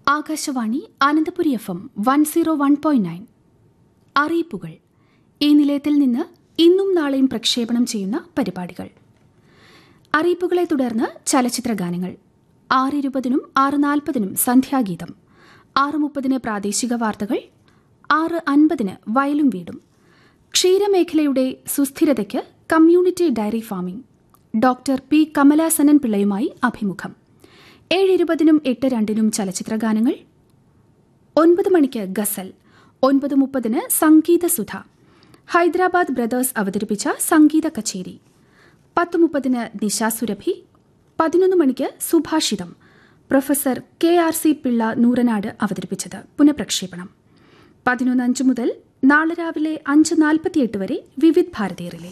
Akashvani Ananthapuri F M one zero one point nine അറിയിപ്പുകൾ ഈ നിലയത്തിൽ നിന്ന് ഇന്നും നാളെയും പ്രക്ഷേപണം ചെയ്യുന്ന പരിപാടികൾ അറിയിപ്പുകളെ തുടർന്ന് ചലച്ചിത്ര ഗാനങ്ങൾ ആറ് ഇരുപതിനും ആറ് നാൽപ്പതിനും സന്ധ്യാഗീതം ആറ് മുപ്പതിന് പ്രാദേശിക വാർത്തകൾ ആറ് അൻപതിന് വയലും വീടും ക്ഷീരമേഖലയുടെ സുസ്ഥിരതയ്ക്ക് community dairy farming doctor P Kamalasanan പിള്ളയുമായി അഭിമുഖം ഏഴ് ഇരുപതിനും എട്ട് രണ്ടിനും ചലച്ചിത്ര ഗാനങ്ങൾ ഒൻപത് മണിക്ക് ഗസൽ ഒൻപത് മുപ്പതിന് സംഗീത സുധ ഹൈദരാബാദ് ബ്രദേഴ്സ് അവതരിപ്പിച്ച സംഗീത കച്ചേരി പത്ത് മുപ്പതിന് നിശാസുരഭി പതിനൊന്ന് മണിക്ക് സുഭാഷിതം professor K R C Pillai Nooranad അവതരിപ്പിച്ചത് പുനഃപ്രക്ഷേപണം പതിനൊന്ന് അഞ്ച് മുതൽ നാളെ രാവിലെ അഞ്ച് നാൽപ്പത്തിയെട്ട് വരെ വിവിധ് ഭാരതീയറിലെ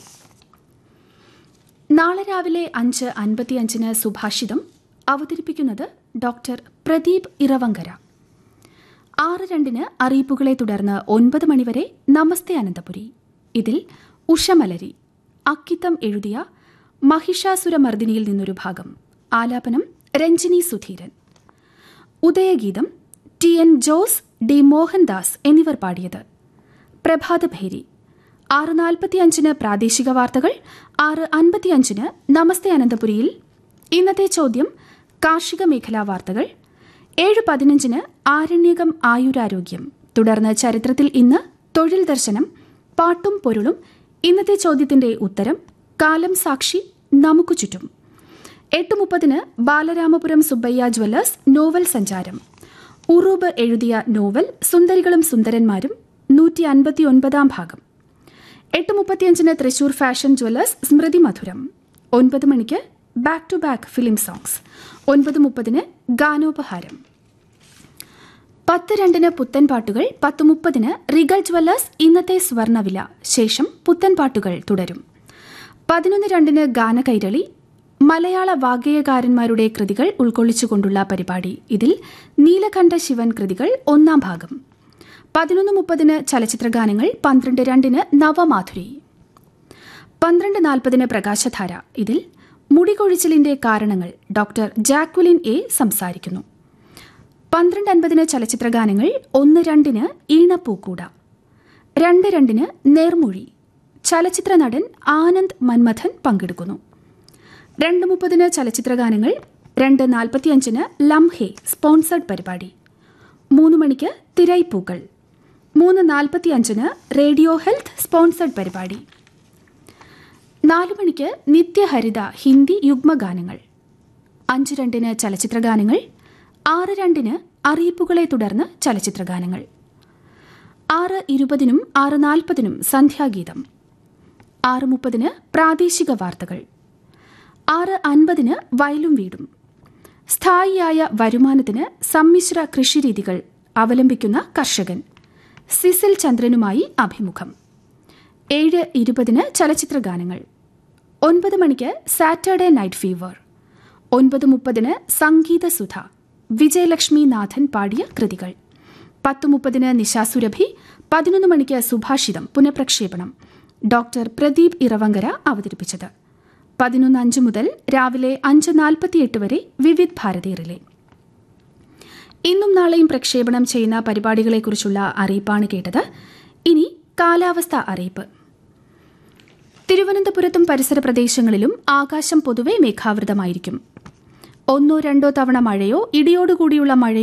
നാളെ രാവിലെ അഞ്ച് അൻപത്തിയഞ്ചിന് സുഭാഷിതം അവതരിപ്പിക്കുന്നത് ഡോക്ടർ പ്രദീപ് ഇറവങ്കര ആറ് രണ്ടിന് അറിയിപ്പുകളെ തുടർന്ന് ഒൻപത് മണിവരെ നമസ്തേ അനന്തപുരി ഇതിൽ ഉഷമലരി അക്കിത്തം എഴുതിയ മഹിഷാസുരമർദ്ദിനിയിൽ നിന്നൊരു ഭാഗം ആലാപനം രഞ്ജിനി സുധീരൻ ഉദയഗീതം T N Jose D Mohandas എന്നിവർ പാടിയത് പ്രഭാതഭേരി ആറ് നാൽപ്പത്തിയഞ്ചിന് പ്രാദേശിക വാർത്തകൾ ആറ് അൻപത്തിയഞ്ചിന് നമസ്തേ അനന്തപുരിയിൽ ഇന്നത്തെ ചോദ്യം കാർഷിക മേഖലാ വാർത്തകൾ ഏഴ് പതിനഞ്ചിന് ആരണ്യകം ആയുരാരോഗ്യം തുടർന്ന് ചരിത്രത്തിൽ ഇന്ന് തൊഴിൽ ദർശനം പാട്ടും പൊരുളും ഇന്നത്തെ ചോദ്യത്തിന്റെ ഉത്തരം കാലം സാക്ഷി നമുക്കു ചുറ്റും എട്ട് മുപ്പതിന് ബാലരാമപുരം സുബ്ബയ്യ ജ്വല്ലേഴ്സ് നോവൽ സഞ്ചാരം ഉറൂബ് എഴുതിയ നോവൽ സുന്ദരികളും സുന്ദരന്മാരും നൂറ്റി അൻപത്തിയൊൻപതാം ഭാഗം എട്ട് മുപ്പത്തിയഞ്ചിന് തൃശൂർ ഫാഷൻ ജ്വല്ലേഴ്സ് സ്മൃതി മധുരം ഒൻപത് മണിക്ക് back to back film songs ഒൻപത് മുപ്പതിന് ഗാനോപഹാരം പത്ത് രണ്ടിന് പുത്തൻ പാട്ടുകൾ പത്ത് മുപ്പതിന് റിഗൽ ജ്വല്ലേഴ്സ് ഇന്നത്തെ സ്വർണവില ശേഷം പുത്തൻ പാട്ടുകൾ തുടരും പതിനൊന്ന് രണ്ടിന് ഗാനകൈരളി മലയാള വാഗ്ഗേയകാരന്മാരുടെ കൃതികൾ ഉൾക്കൊള്ളിച്ചുകൊണ്ടുള്ള പരിപാടി ഇതിൽ നീലകണ്ഠ ശിവൻ കൃതികൾ ഒന്നാം ഭാഗം പതിനൊന്ന് മുപ്പതിന് ചലച്ചിത്ര ഗാനങ്ങൾ പന്ത്രണ്ട് രണ്ടിന് നവമാധുരി പന്ത്രണ്ട് നാൽപ്പതിന് പ്രകാശധാര ഇതിൽ മുടികൊഴിച്ചിലിന്റെ കാരണങ്ങൾ ഡോക്ടർ ജാക്വലിൻ എ സംസാരിക്കുന്നു പന്ത്രണ്ട് അൻപതിന് ചലച്ചിത്ര ഗാനങ്ങൾ ഒന്ന് രണ്ടിന് ഈണപ്പൂക്കൂട രണ്ട് രണ്ടിന് നേർമൊഴി ചലച്ചിത്ര നടൻ ആനന്ദ് മന്മഥൻ പങ്കെടുക്കുന്നു രണ്ട് മുപ്പതിന് ചലച്ചിത്ര ഗാനങ്ങൾ രണ്ട് നാൽപ്പത്തിയഞ്ചിന് ലംഹെ സ്പോൺസർഡ് പരിപാടി മൂന്ന് മണിക്ക് തിരൈപ്പൂക്കൾ മൂന്ന് നാൽപ്പത്തിയഞ്ചിന് റേഡിയോ ഹെൽത്ത് സ്പോൺസർഡ് പരിപാടി നാലു മണിക്ക് നിത്യഹരിത ഹിന്ദി യുഗ്മഗാനങ്ങൾ അഞ്ച് രണ്ടിന് ചലച്ചിത്ര ഗാനങ്ങൾ ആറ് രണ്ടിന് അറിയിപ്പുകളെ തുടർന്ന് ചലച്ചിത്ര ഗാനങ്ങൾ ആറ് ഇരുപതിനും ആറ് നാൽപ്പതിനും സന്ധ്യാഗീതം ആറ് മുപ്പതിന് പ്രാദേശിക വാർത്തകൾ ആറ് അൻപതിന് വയലും വീടും സ്ഥായിയായ വരുമാനത്തിന് സമ്മിശ്ര കൃഷിരീതികൾ അവലംബിക്കുന്ന കർഷകൻ സിസിൽ ചന്ദ്രനുമായി അഭിമുഖം ഏഴ് ഇരുപതിന് ചലച്ചിത്ര ഗാനങ്ങൾ ഒൻപത് മണിക്ക് സാറ്റർഡേ നൈറ്റ് ഫീവർ ഒൻപത് മുപ്പതിന് സംഗീത സുധ വിജയലക്ഷ്മി നാഥൻ പാടിയ കൃതികൾ പത്ത് മുപ്പതിന് നിശാസുരഭി പതിനൊന്ന് മണിക്ക് സുഭാഷിതം പുനഃപ്രക്ഷേപണം ഡോക്ടർ പ്രദീപ് ഇറവങ്കര അവതരിപ്പിച്ചത് പതിനൊന്ന് അഞ്ച് മുതൽ രാവിലെ അഞ്ച് നാൽപ്പത്തിയെട്ട് വരെ വിവിധ് ഭാരതി റിലേ ഇന്നും നാളെയും പ്രക്ഷേപണം ചെയ്യുന്ന പരിപാടികളെക്കുറിച്ചുള്ള അറിയിപ്പാണ് കേട്ടത് ഇനി കാലാവസ്ഥ അറിയിപ്പ് തിരുവനന്തപുരത്തും പരിസര പ്രദേശങ്ങളിലും ആകാശം പൊതുവെ മേഘാവൃതമായിരിക്കും ഒന്നോ രണ്ടോ തവണ മഴയോ ഇടിയോടുകൂടിയുള്ള മഴയോ